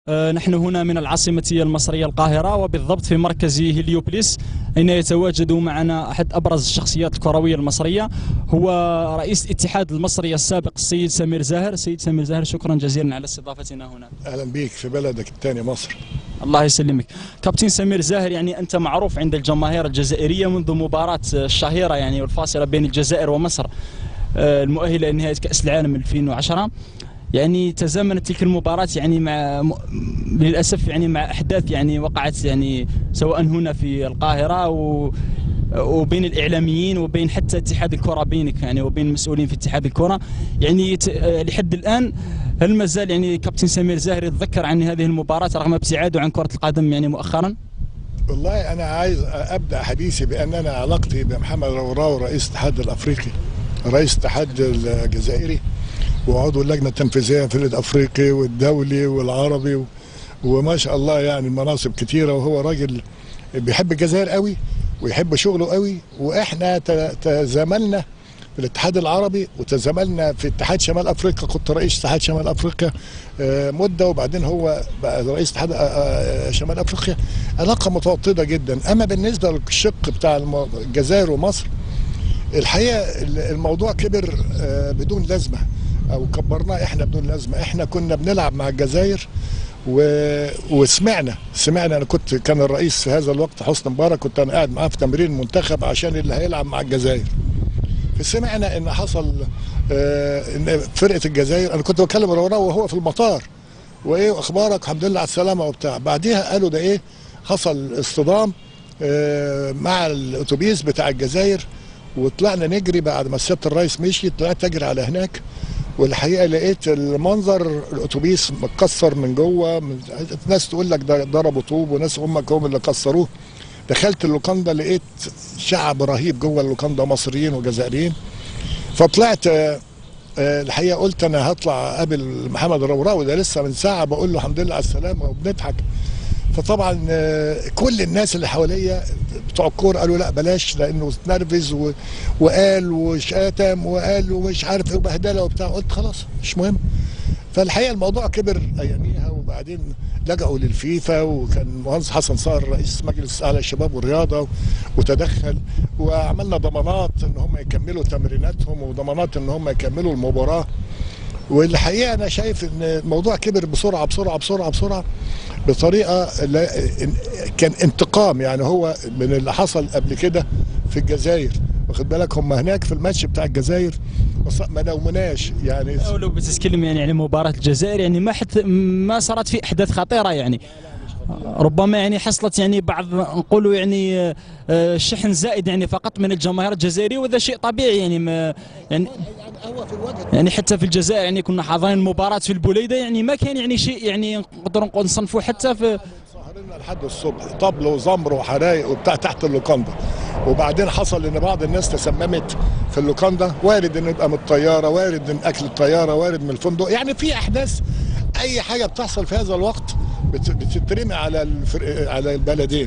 آه، نحن هنا من العاصمة المصرية القاهرة وبالضبط في مركز هليوبليس أين يتواجد معنا أحد أبرز الشخصيات الكروية المصرية هو رئيس الاتحاد المصري السابق السيد سمير زاهر سيد سمير زاهر شكرا جزيلا على استضافتنا هنا اهلا بيك في بلدك الثاني مصر الله يسلمك كابتن سمير زاهر يعني أنت معروف عند الجماهير الجزائرية منذ مباراة الشهيرة يعني والفاصلة بين الجزائر ومصر آه، المؤهلة لنهاية كأس العالم 2010 يعني تزامنت تلك المباراة يعني مع م- للأسف يعني مع أحداث يعني وقعت يعني سواء هنا في القاهرة و وبين الاعلاميين وبين حتى اتحاد الكره بينك يعني وبين المسؤولين في اتحاد الكره يعني ت- آه، لحد الان هل ما زال يعني كابتن سمير زاهر يتذكر عن هذه المباراه رغم ابتعاده عن كره القدم يعني مؤخرا؟ والله انا عايز ابدا حديثي بان انا علاقتي بمحمد روراو رئيس الاتحاد الافريقي رئيس الاتحاد الجزائري وعضو اللجنه التنفيذيه في الافريقي والدولي والعربي و... وما شاء الله يعني المناصب كتيره وهو راجل بيحب الجزائر قوي ويحب شغله قوي واحنا ت- تزاملنا في الاتحاد العربي وتزاملنا في اتحاد شمال افريقيا كنت رئيس اتحاد شمال افريقيا آه، مده وبعدين هو بقى رئيس اتحاد آه، آه، شمال افريقيا علاقه متوطده جدا اما بالنسبه للشق بتاع الم- الجزائر ومصر الحقيقه ال- الموضوع كبر آه، بدون لازمه او كبرناه احنا بدون لازمه احنا كنا بنلعب مع الجزائر و... وسمعنا سمعنا انا كنت كان الرئيس في هذا الوقت حسني مبارك كنت انا قاعد معاه في تمرين المنتخب عشان اللي هيلعب مع الجزائر فسمعنا ان حصل آه، ان فرقه الجزائر انا كنت بكلم روراو وهو في المطار وايه اخبارك الحمد لله على السلامه وبتاع بعديها قالوا ده ايه حصل اصطدام آه، مع الاتوبيس بتاع الجزائر وطلعنا نجري بعد ما سياده الرئيس مشي طلعت اجري على هناك والحقيقه لقيت المنظر الاتوبيس متكسر من جوه من- ناس تقول لك ده ضربوا طوب وناس هم هم اللي كسروه دخلت اللوكاندا لقيت شعب رهيب جوه اللوكاندا مصريين وجزائريين فطلعت آه، آه، الحقيقه قلت انا هطلع اقابل محمد الروراوي ده لسه من ساعه بقول له الحمد لله على السلامه وبنضحك فطبعا آه، كل الناس اللي حواليا بتوع الكوره قالوا لا بلاش لانه اتنرفز و- وقال وشتم وقال ومش عارف ايه وبهدله وبتاع قلت خلاص مش مهم فالحقيقه الموضوع كبر اياميها وبعدين لجأوا للفيفا وكان المهندس حسن صار رئيس مجلس اعلى الشباب والرياضه وتدخل وعملنا ضمانات ان هم يكملوا تمريناتهم وضمانات ان هم يكملوا المباراه والحقيقه انا شايف ان الموضوع كبر بسرعه بسرعه بسرعه بسرعه بطريقه لا كان انتقام يعني هو من اللي حصل قبل كده في الجزائر واخد بالك هم هناك في الماتش بتاع الجزائر بص- ما نومناش يعني او لو بتتكلم يعني على مباراه الجزائر يعني ما حت ما صارت في احداث خطيره يعني ربما يعني حصلت يعني بعض نقولوا يعني آه، آه، شحن زائد يعني فقط من الجماهير الجزائريه وهذا شيء طبيعي يعني ما يعني هو في الوقت يعني حتى في الجزائر يعني كنا حاضرين مباراة في البوليدة يعني ما كان يعني شيء يعني نقدر نقول نصنفوا حتى في سهرنا لحد الصبح طبل وزمر وحرايق وبتاع تحت اللوكاندا وبعدين حصل ان بعض الناس تسممت في اللوكاندا وارد انه يبقى من الطياره وارد من اكل الطياره وارد من الفندق يعني في احداث اي حاجه بتحصل في هذا الوقت بت- بتترمي على الفرق على البلدين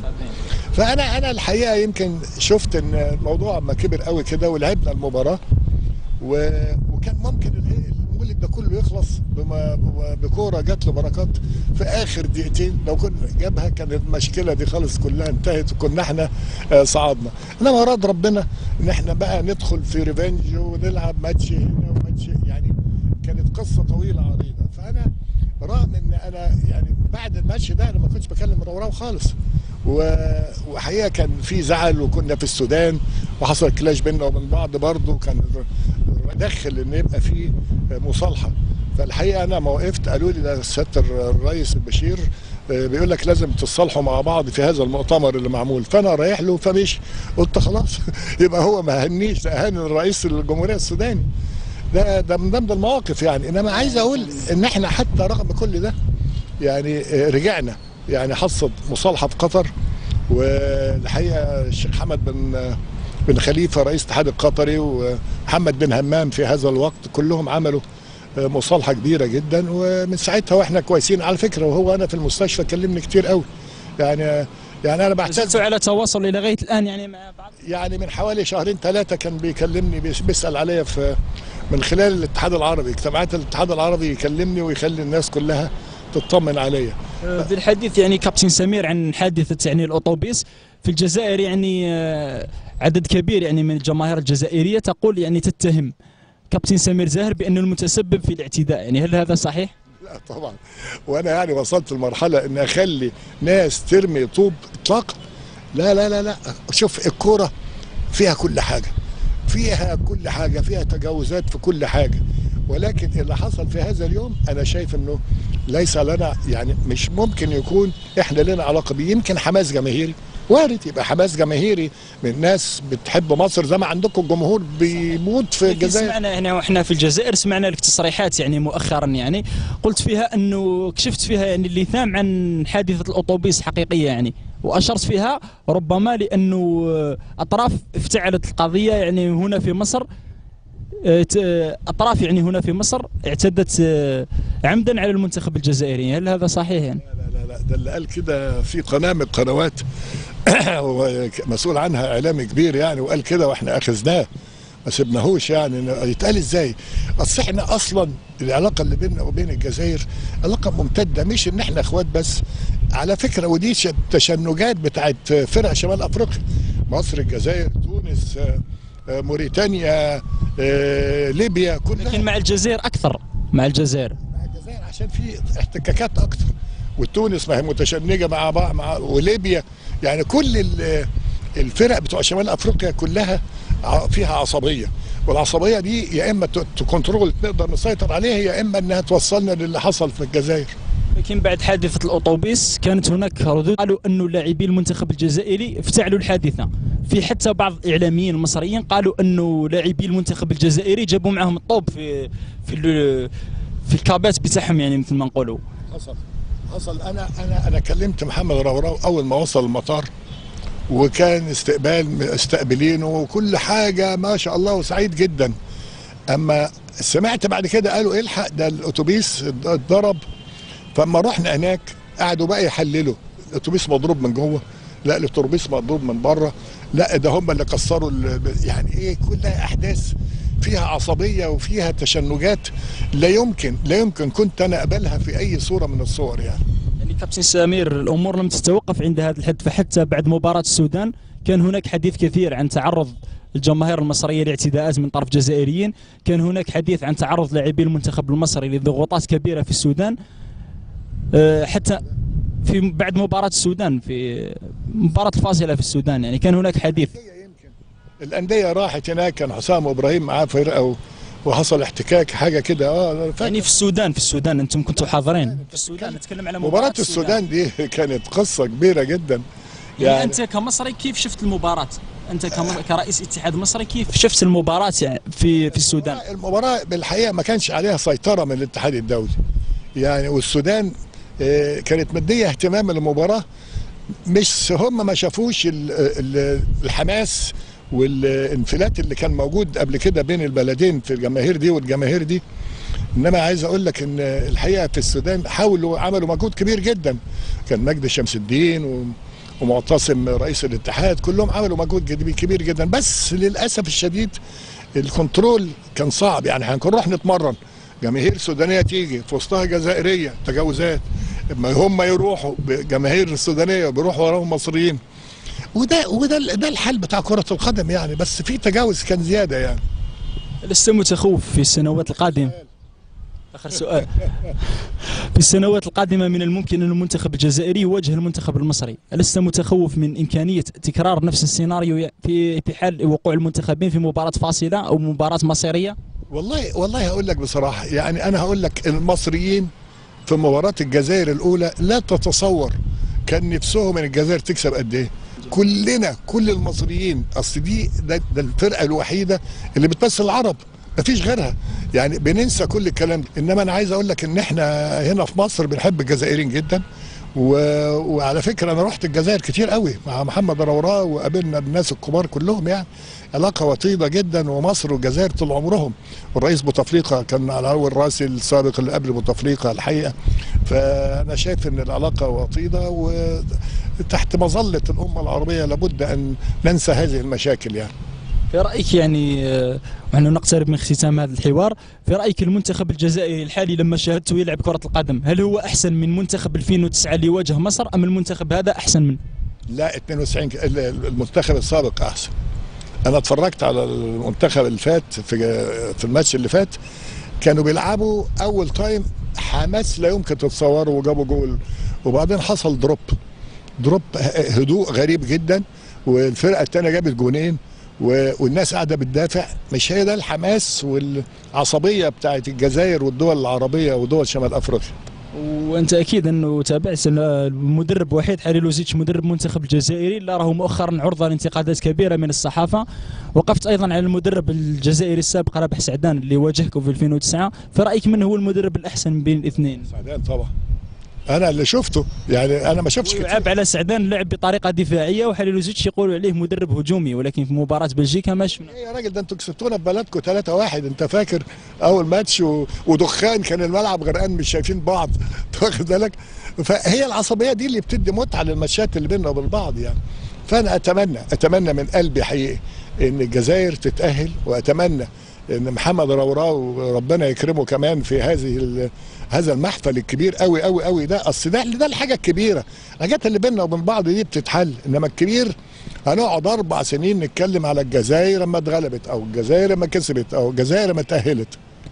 فانا انا الحقيقه يمكن شفت ان الموضوع ما كبر قوي كده ولعبنا المباراه و... وكان ممكن ال- المولد ده كله يخلص بما... بكوره جات له بركات في اخر دقيقتين لو كنا جابها كانت المشكله دي خالص كلها انتهت وكنا احنا آه، صعدنا انما اراد ربنا ان احنا بقى ندخل في ريفنج ونلعب ماتش هنا وماتش يعني كانت قصه طويله عريضه فانا رغم ان انا يعني بعد الماتش ده انا ما كنتش بكلم روراو خالص و- وحقيقه كان في زعل وكنا في السودان وحصل كلاش بيننا وبين بعض برضه كان الر- دخل ان يبقى في مصالحه فالحقيقه انا ما وقفت قالوا لي ده سياده الر- الرئيس البشير آه، بيقول لك لازم تتصالحوا مع بعض في هذا المؤتمر اللي معمول فانا رايح له فمشي قلت خلاص يبقى هو ما هنيش ده اهان الرئيس الجمهوريه السوداني ده ده من ضمن المواقف يعني انما عايز اقول ان احنا حتى رغم كل ده يعني آه، رجعنا يعني حصل مصالحه في قطر والحقيقه الشيخ حمد بن آه، بن خليفه رئيس الاتحاد القطري ومحمد بن همام في هذا الوقت كلهم عملوا آه، مصالحه كبيره جدا ومن ساعتها واحنا كويسين على فكره وهو انا في المستشفى كلمني كتير قوي يعني آه، يعني انا بعتز زلتوا على تواصل الى لغايه الان يعني مع بعض يعني من حوالي شهرين ثلاثة كان بيكلمني بيس- بيسأل عليا في من خلال الاتحاد العربي اجتماعات الاتحاد العربي يكلمني ويخلي الناس كلها تطمن عليا بالحديث يعني كابتن سمير عن حادثة يعني الأوتوبيس في الجزائر يعني آه، عدد كبير يعني من الجماهير الجزائرية تقول يعني تتهم كابتن سمير زاهر بأنه المتسبب في الاعتداء يعني هل هذا صحيح؟ لا طبعا وانا يعني وصلت لمرحله ان اخلي ناس ترمي طوب اطلاقا لا لا لا لا شوف الكوره فيها كل حاجه فيها كل حاجه فيها تجاوزات في كل حاجه ولكن اللي حصل في هذا اليوم انا شايف انه ليس لنا يعني مش ممكن يكون احنا لنا علاقه بيه يمكن حماس جماهيري وارد يبقى حماس جماهيري من ناس بتحب مصر زي ما عندكم الجمهور بيموت في لكن الجزائر سمعنا هنا واحنا في الجزائر سمعنا لك تصريحات يعني مؤخرا يعني قلت فيها انه كشفت فيها يعني اللثام عن حادثه الاوتوبيس حقيقيه يعني واشرت فيها ربما لانه آه، اطراف افتعلت القضيه يعني هنا في مصر آه، ت- آه، اطراف يعني هنا في مصر اعتدت آه، عمدا على المنتخب الجزائري هل هذا صحيح يعني؟ لا لا لا ده اللي قال كده في قناه من القنوات هو مسؤول عنها اعلامي كبير يعني وقال كده واحنا اخذناه ما سبناهوش يعني إنه يتقال ازاي؟ اصل احنا اصلا العلاقه اللي بيننا وبين الجزائر علاقه ممتده مش ان احنا اخوات بس على فكره ودي ش- تشنجات بتاعت فرق شمال افريقيا مصر الجزائر تونس آه، آه، موريتانيا آه، ليبيا كلها لكن مع الجزائر اكثر مع الجزائر مع الجزائر عشان في احتكاكات اكتر وتونس ما هي متشنجه مع بعض مع وليبيا يعني كل ال- الفرق بتوع شمال افريقيا كلها ع- فيها عصبيه والعصبيه دي يا اما ت- تكنترول نقدر نسيطر عليها يا اما انها توصلنا للي حصل في الجزائر لكن بعد حادثة الأوتوبيس كانت هناك ردود قالوا أنه لاعبي المنتخب الجزائري افتعلوا الحادثة في حتى بعض الإعلاميين المصريين قالوا أنه لاعبي المنتخب الجزائري جابوا معهم الطوب في في ال- في الكابات بتاعهم يعني مثل ما نقولوا حصل حصل انا انا انا كلمت محمد رورو اول ما وصل المطار وكان استقبال استقبلينه وكل حاجه ما شاء الله وسعيد جدا اما سمعت بعد كده قالوا الحق ده الاتوبيس اتضرب فاما رحنا هناك قعدوا بقى يحللوا الاتوبيس مضروب من جوه لا الاتوبيس مضروب من بره لا ده هم اللي كسروا ال- يعني ايه كلها احداث فيها عصبيه وفيها تشنجات لا يمكن لا يمكن كنت انا اقبلها في اي صوره من الصور يعني يعني كابتن سمير الأمور لم تتوقف عند هذا الحد فحتى بعد مباراة السودان كان هناك حديث كثير عن تعرض الجماهير المصرية لاعتداءات من طرف جزائريين كان هناك حديث عن تعرض لاعبي المنتخب المصري لضغوطات كبيرة في السودان أه، حتى في بعد مباراة السودان في مباراة الفاصلة في السودان يعني كان هناك حديث الانديه راحت هناك كان حسام ابراهيم معاه فرقه و- وحصل احتكاك حاجه كده اه أنا فاكر يعني في السودان في السودان انتم كنتوا حاضرين في السودان نتكلم على مباراه السودان دي كانت قصه كبيره جدا يعني, انت كمصري كيف شفت المباراة؟ انت كم- كرئيس اتحاد مصري كيف شفت المباراة يعني في في السودان؟ المباراة بالحقيقة ما كانش عليها سيطرة من الاتحاد الدولي يعني والسودان آه، كانت مدية اهتمام للمباراة مش هم ما شافوش ال- ال- الحماس والانفلات اللي كان موجود قبل كده بين البلدين في الجماهير دي والجماهير دي انما عايز اقول لك ان الحقيقه في السودان حاولوا عملوا مجهود كبير جدا كان مجدي شمس الدين و ومعتصم رئيس الاتحاد كلهم عملوا مجهود جد- كبير جدا بس للاسف الشديد الكنترول كان صعب يعني هنكون نروح نتمرن جماهير سودانيه تيجي في وسطها جزائريه تجاوزات اما هم يروحوا جماهير السودانيه بيروحوا وراهم مصريين وده وده ده الحل بتاع كره القدم يعني بس في تجاوز كان زياده يعني لست متخوف في السنوات القادمة آخر سؤال في السنوات القادمة من الممكن أن المنتخب الجزائري يواجه المنتخب المصري ألست متخوف من إمكانية تكرار نفس السيناريو في في حال وقوع المنتخبين في مباراة فاصلة أو مباراة مصيرية والله والله هقول لك بصراحه يعني انا هقول لك المصريين في مباراه الجزائر الاولى لا تتصور كان نفسهم ان الجزائر تكسب قد ايه كلنا كل المصريين اصل دي ده, ده الفرقه الوحيده اللي بتمثل العرب مفيش غيرها يعني بننسى كل الكلام ده انما انا عايز اقول لك ان احنا هنا في مصر بنحب الجزائريين جدا و... وعلى فكره انا رحت الجزائر كتير قوي مع محمد روراه وقابلنا الناس الكبار كلهم يعني علاقه وطيده جدا ومصر والجزائر طول عمرهم والرئيس بوتفليقه كان على اول راسي السابق اللي قبل بوتفليقه الحقيقه فانا شايف ان العلاقه وطيده وتحت مظله الامه العربيه لابد ان ننسى هذه المشاكل يعني في رايك يعني آه، ونحن نقترب من اختتام هذا الحوار في رايك المنتخب الجزائري الحالي لما شاهدته يلعب كره القدم هل هو احسن من منتخب 2009 اللي واجه مصر ام المنتخب هذا احسن منه لا 92 ك- ال- ال- المنتخب السابق احسن انا اتفرجت على المنتخب اللي فات في في الماتش اللي فات كانوا بيلعبوا اول تايم حماس لا يمكن تتصوره وجابوا جول وبعدين حصل دروب دروب ه- هدوء غريب جدا والفرقه الثانيه جابت جونين و- والناس قاعده بتدافع مش هي ده الحماس والعصبيه بتاعت الجزائر والدول العربيه ودول شمال افريقيا وانت اكيد انه تابعت أن المدرب وحيد حليلوزيتش مدرب المنتخب الجزائري لا راه مؤخرا عرضه لانتقادات كبيره من الصحافه وقفت ايضا على المدرب الجزائري السابق رابح سعدان اللي واجهكم في 2009 في رايك من هو المدرب الاحسن بين الاثنين سعدان طبعا انا اللي شفته يعني انا ما شفتش كتير يلعب على سعدان لعب بطريقه دفاعيه وحليلوزيتش يقولوا عليه مدرب هجومي ولكن في مباراه بلجيكا ما شفنا إيه يا راجل ده انتوا كسبتونا ببلدكم 3 1 انت فاكر اول ماتش و... ودخان كان الملعب غرقان مش شايفين بعض أنت واخد بالك فهي العصبيه دي اللي بتدي متعه للماتشات اللي بيننا وبين بعض يعني فانا اتمنى اتمنى من قلبي حقيقي ان الجزائر تتاهل واتمنى ان محمد روراو ربنا يكرمه كمان في هذه ال... هذا المحفل الكبير قوي قوي قوي ده اصل ده ده الحاجه الكبيره الحاجات اللي بيننا وبين بعض دي بتتحل انما الكبير هنقعد اربع سنين نتكلم على الجزائر لما اتغلبت او الجزائر لما كسبت او الجزائر لما تاهلت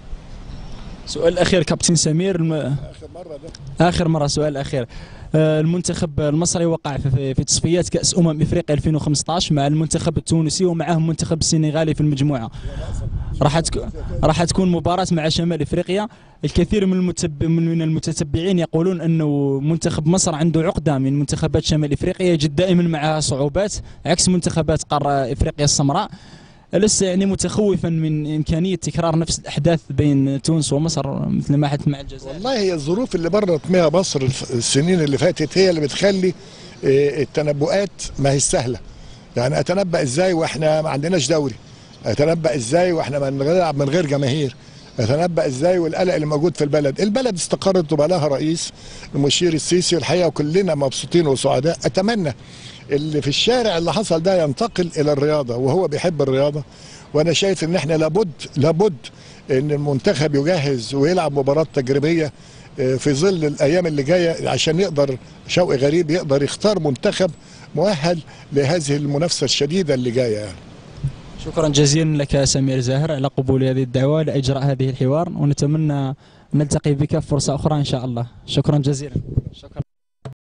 سؤال الاخير كابتن سمير الم... اخر مره ده اخر مره سؤال اخير آه، المنتخب المصري وقع في في تصفيات كاس امم افريقيا 2015 مع المنتخب التونسي ومعه المنتخب السنغالي في المجموعه راح تكون راح تكون مباراه مع شمال افريقيا الكثير من المتب... من المتتبعين يقولون انه منتخب مصر عنده عقده من منتخبات شمال افريقيا يجد دائما معها صعوبات عكس منتخبات قاره افريقيا السمراء ألست يعني متخوفا من امكانيه تكرار نفس الاحداث بين تونس ومصر مثل ما حدث مع الجزائر والله هي الظروف اللي مرت بيها مصر الف- السنين اللي فاتت هي اللي بتخلي آه، التنبؤات ما هي سهله يعني اتنبأ ازاي واحنا ما عندناش دوري اتنبأ ازاي واحنا ما بنلعب من غير جماهير اتنبأ ازاي والقلق اللي موجود في البلد البلد استقرت وبقى لها رئيس المشير السيسي الحقيقه وكلنا مبسوطين وسعداء اتمنى اللي في الشارع اللي حصل ده ينتقل الى الرياضه وهو بيحب الرياضه وانا شايف ان احنا لابد لابد ان المنتخب يجهز ويلعب مباراه تجريبيه آه، في ظل الايام اللي جايه عشان يقدر شوقي غريب يقدر يختار منتخب مؤهل لهذه المنافسه الشديده اللي جايه يعني شكرا جزيلا لك سمير زاهر على قبول هذه الدعوه لاجراء هذه الحوار ونتمنى نلتقي بك في فرصه اخرى ان شاء الله شكرا جزيلا شكرا